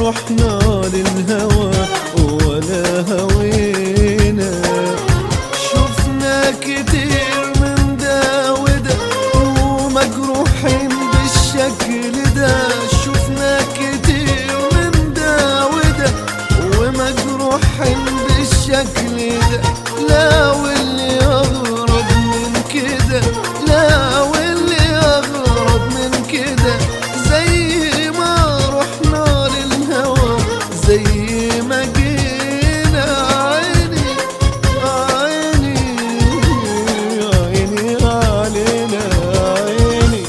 رحنا للهوى ولا هوينا شفنا كتير من ده وده ومجروحين بالشكل ده شفنا كتير من ده وده ومجروحين بالشكل ده لا واللي أغرب من كده لا واللي أغرب من كده زي ما رحنا للهوى زي ما جينا عيني عيني عيني علينا عيني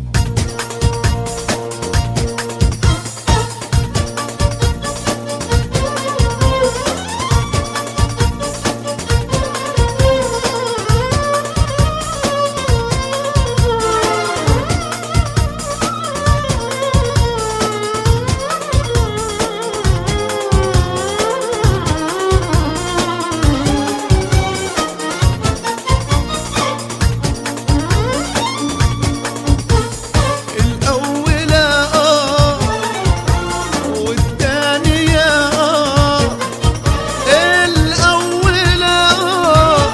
الأولى آه والتانية آه الأولى آه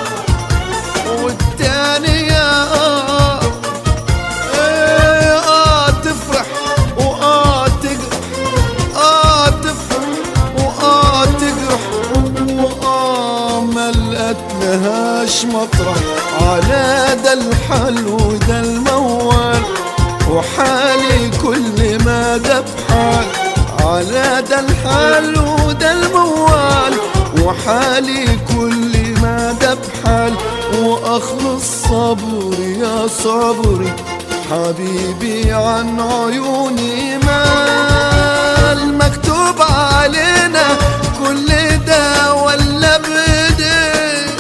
والتانية آه إيه آه تفرح وآه تجرح آه تفرح وآه تجرح وآه ما لقت لهاش مطرح على ده الحل وده الموال وحالي كل ما ده بحال على ده الحال وده الموال وحالي كل ما ده بحال واخلص صبري يا صبري حبيبي عن عيوني مال مكتوب علينا كل ده ولا بدي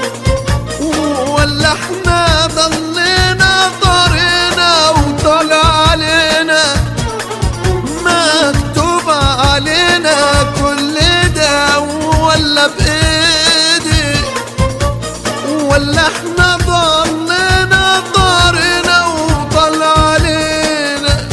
ولا احنا ضلينا طرينا وطلع علينا مكتوب علينا كل ده ولا بايدي ولا احنا ضلينا طرينا وطلع علينا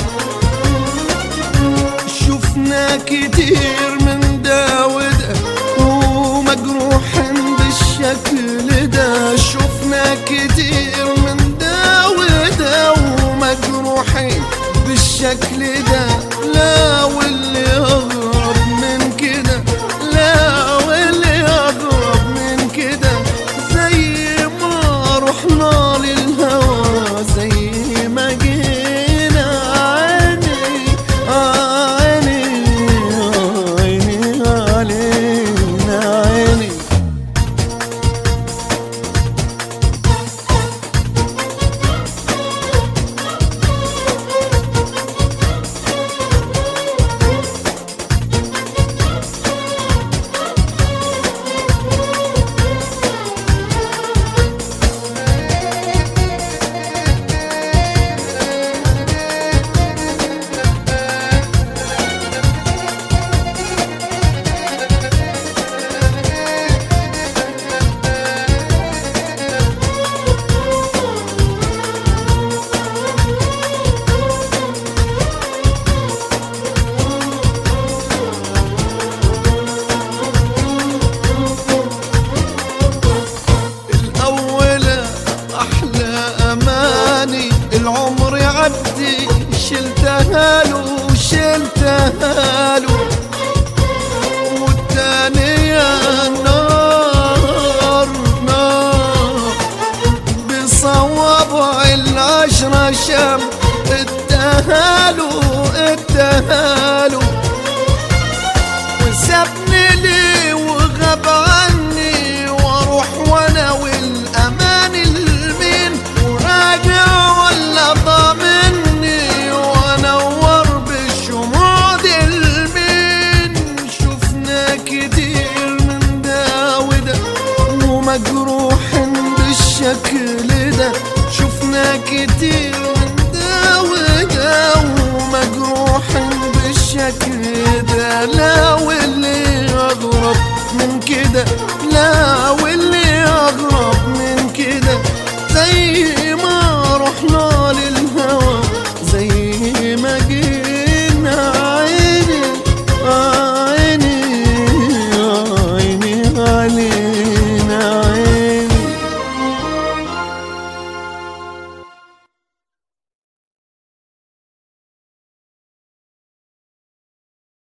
شفنا كتير من ده وده ومجروحين بالشكل ده شفنا كتير من ده وده ومجروحين بالشكل ده لا واللي أغرب من كده لا واللي أغرب من كده زي ما رحنا للهوى زي ما جينا عيني عيني عيني علينا عيني الأولى أحلى أماني العمر يعدي شلتها له شلتها له والتانية نار نار بصوابع العشرة شم اتهالوا اتهالوا وسابني لي وغاب عني واروح وانا والامان المين وراجع ولا ضامني وانور بالشموع دي المين شفنا كتير من ده وده ومجروح بالشكل ده شفنا كتير من ده وده ومجروح بالشكل ده لا واللي اغرب من كده لا واللي اغرب من كده زي ما رحنا